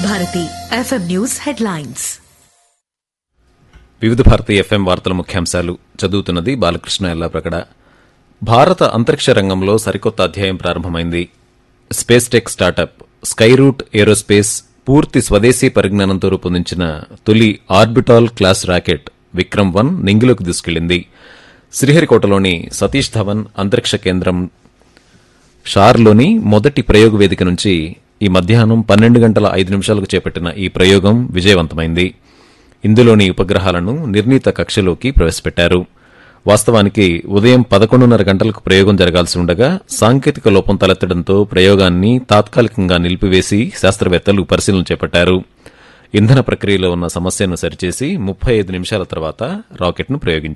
Bharati FM news headlines వివిధ Bharati FM వార్తల ముఖ్యాంశాలు చదువుతున్నది బాలకృష్ణ ఎల్లాప్రగడ భారత అంతరిక్ష రంగంలో సరికొత్త అధ్యాయం ప్రారంభమైంది space tech startup Skyroot aerospace పూర్తి స్వదేశీ పరిజ్ఞానంతో రూపొందించిన తొలి orbital class rocket Vikram one నింగిలోకి దూసుకెళ్లింది శ్రీహరికోటలోని సతీష్ ధవన్ అంతరిక్ష కేంద్రం షార్లోని మొదటి ప్రయోగ వేదిక నుంచి ఈ మధ్యాహ్నం పన్నెండు గంటల ఐదు నిమిషాలకు చేపట్టిన ఈ ప్రయోగం విజయవంతమైంది ఇందులోని ఉపగ్రహాలను నిర్ణీత కక్షలోకి ప్రవేశపెట్టారు వాస్తవానికి ఉదయం పదకొండున్నర గంటలకు ప్రయోగం జరగాల్సి ఉండగా సాంకేతిక లోపం తలెత్తడంతో ప్రయోగాన్ని తాత్కాలికంగా నిలిపివేసి శాస్త్రవేత్తలు పరిశీలన చేపట్టారు ఇంధన ప్రక్రియలో ఉన్న సమస్యను సరిచేసి ముప్పై ఐదు నిమిషాల తర్వాత రాకెట్ను ప్రయోగించారు